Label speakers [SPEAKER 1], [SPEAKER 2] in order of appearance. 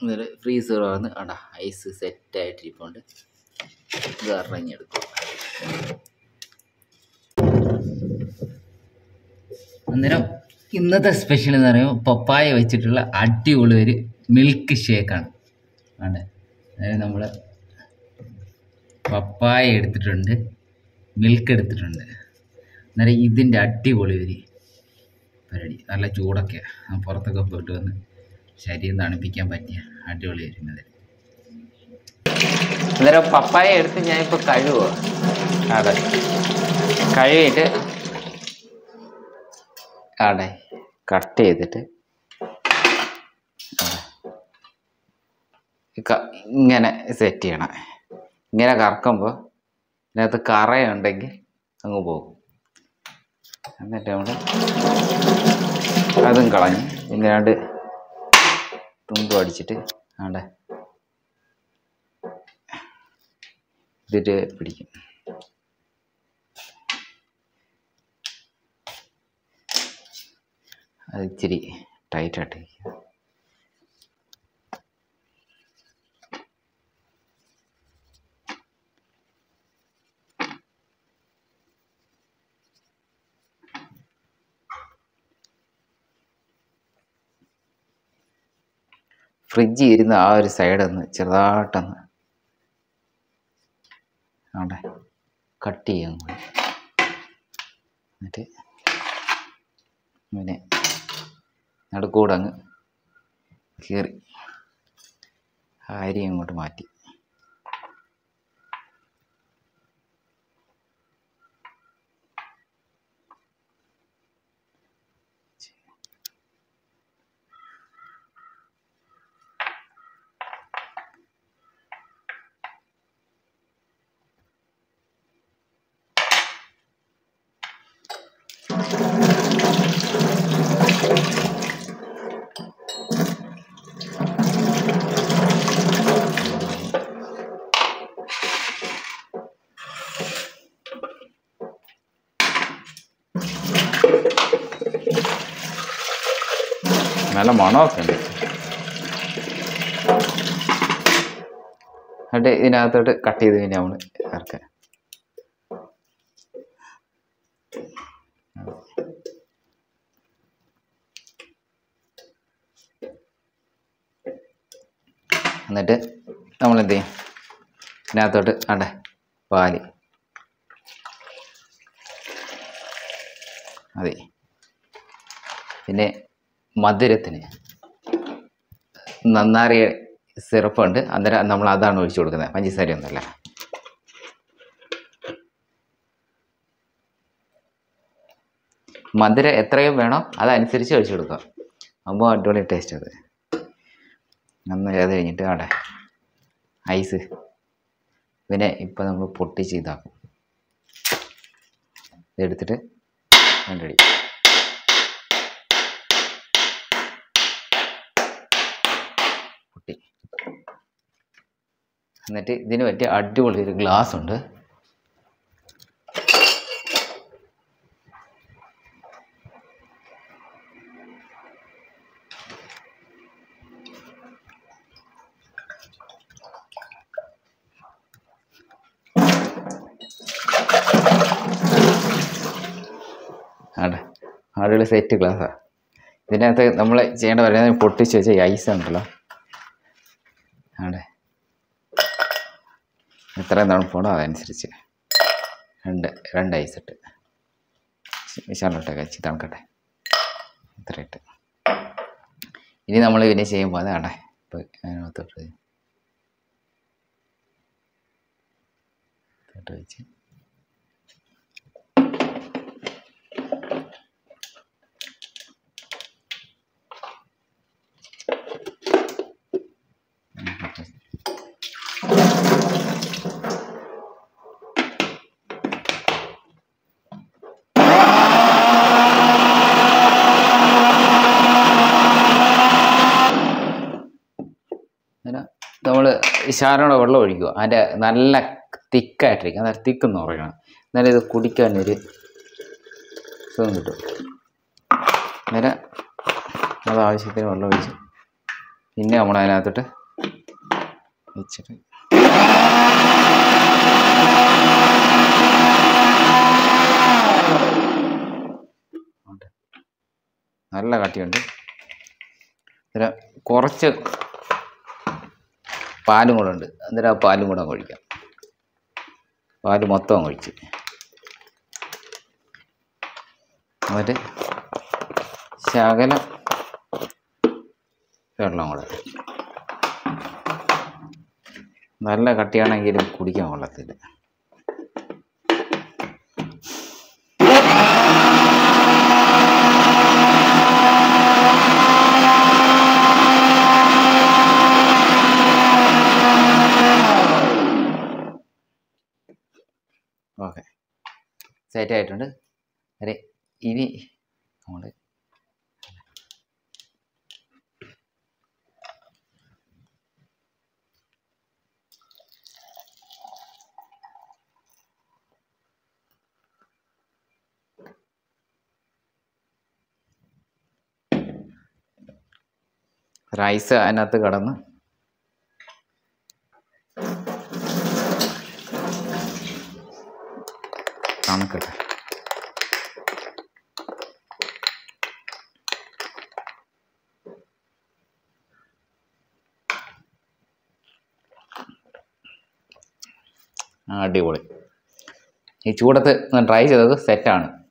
[SPEAKER 1] എന്നിട്ട് ഫ്രീസർ വന്ന് അടാ ഐസ് സെറ്റായിട്ടിരിപ്പുണ്ട് ഇത് ഇറങ്ങിയെടുക്കും അന്നേരം ഇന്നത്തെ സ്പെഷ്യൽ എന്ന് പറയുമ്പോൾ പപ്പായ വെച്ചിട്ടുള്ള അടിപൊളി ഒരു മിൽക്ക് ഷേക്കാണ് ആണ് അതായത് നമ്മൾ പപ്പായ എടുത്തിട്ടുണ്ട് മിൽക്ക് എടുത്തിട്ടുണ്ട് അന്നേരം ഇതിൻ്റെ അടിപൊളി ഒരു പരിപാടി നല്ല ചൂടൊക്കെ ആ പുറത്തൊക്കെ പോയിട്ട് വന്ന് ശരീരം തണുപ്പിക്കാൻ പറ്റിയ അടിപൊളി വരുന്നത് അന്നേരം പപ്പായ എടുത്ത് ഞാനിപ്പോൾ കഴുകുക അതെ കഴുകിയിട്ട് അവിടെ കട്ട് ചെയ്തിട്ട് ക- ഇങ്ങനെ സെറ്റ് ചെയ്യണം ഇങ്ങനെ കറക്കുമ്പോൾ ഇതിനകത്ത് കറയുണ്ടെങ്കിൽ അങ്ങ് പോകും എന്നിട്ട് നമ്മൾ അതും കളഞ്ഞ് ഇങ്ങനാണ്ട് തുമ്പ് അടിച്ചിട്ട് ആണ്ടെ ഇതിട്ട് പിടിക്കും അത് ഇച്ചിരി ടൈറ്റായിട്ട് ഇരിക്കുക ഫ്രിഡ്ജിൽ ഇരുന്ന് ആ ഒരു സൈഡൊന്ന് ചെറുതായിട്ടൊന്ന് അവിടെ കട്ട് ചെയ്യാൻ കൂടി എന്നിട്ട് ഇങ്ങനെ നടുക്കൂടെ അങ്ങ് കീറി ആ അരി അങ്ങോട്ട് മാറ്റി നല്ല മണമൊക്കെ ഉണ്ട് എന്നിട്ട് ഇതിനകത്തോട്ട് കട്ട് ചെയ്ത് പിന്നെ നമ്മൾ ഇറക്കുക എന്നിട്ട് നമ്മൾ എന്ത് ചെയ്യും ഇതിനകത്തോട്ട് അണ്ടേ പാല് അതെ പിന്നെ മധുരത്തിന് നന്നാറിയ സിറപ്പുണ്ട് അന്നേരം നമ്മൾ അതാണ് ഒഴിച്ചു കൊടുക്കുന്നത് പഞ്ചസാരയൊന്നുമല്ല മധുരം എത്രയും വേണോ അതനുസരിച്ച് ഒഴിച്ചു കൊടുക്കുക അപ്പോൾ അടിപൊളി ടേസ്റ്റ് അത് നന്നായി അത് കഴിഞ്ഞിട്ട് അവിടെ ഐസ് പിന്നെ ഇപ്പം നമ്മൾ പൊട്ടിച്ച് ഇതാക്കും ഇതെടുത്തിട്ട് രണ്ടടി പൊട്ടി എന്നിട്ട് ഇതിന് പറ്റിയ അടിപൊളി ഒരു ഗ്ലാസ് ഉണ്ട് അവിടെ അടിപൊളി സെറ്റ് ഗ്ലാസ്സാണ് ഇതിനകത്ത് നമ്മൾ ചെയ്യേണ്ട പറയുന്നത് പൊട്ടിച്ച് വെച്ച ഈ ഐസ് ഉണ്ടല്ലോ അവിടെ എത്രയും തണുപ്പാണോ അതനുസരിച്ച് രണ്ട് രണ്ട് ഐസ് ഇട്ട് വിശാലോട്ടൊക്കെ വെച്ച് തണുക്കട്ടെ ഇത്ര ഇട്ട് ഇനി നമ്മൾ പിന്നെ ചെയ്യുമ്പോൾ അതാണ് ഇപ്പോൾ അതിനകത്തോട്ട് ഇട്ട് വെച്ച് അങ്ങനെ നമ്മൾ ശാലോടെ വെള്ളം ഒഴിക്കുക അതിൻ്റെ നല്ല തിക്കായിട്ടിരിക്കും അതായത് തിക്കെന്ന് പറയണം എന്നാലും ഇത് കുടിക്കാനൊരു സുഖം കിട്ടും അന്നേരം അത് ആവശ്യത്തിന് വെള്ളം ഒഴിച്ച് പിന്നെ നമ്മൾ അതിനകത്തോട്ട് വെച്ചിട്ട് ഉണ്ട്. നല്ല കട്ടിയുണ്ട് ഇതിന് കുറച്ച് പാലും കൂടെ ഉണ്ട് അന്നേരം ആ പാലും കൂടെ അങ്ങ് ഒഴിക്കാം പാല് മൊത്തം അങ്ങ് ഒഴിച്ച് എന്നിട്ട് ശകലം വെള്ളം കൂടെ നല്ല കട്ടിയാണെങ്കിലും കുടിക്കാൻ കൊള്ളത്തില്ല ഓക്കെ സെറ്റ് ആയിട്ടുണ്ട് അരെ ഇനി നമ്മൾ റൈസ് അതിനകത്ത് കിടന്ന് തണുക്കട്ടെ ആ, അടിപൊളി ഈ ചൂടത്ത് ഞാൻ ട്രൈ ചെയ്തത് സെറ്റാണ്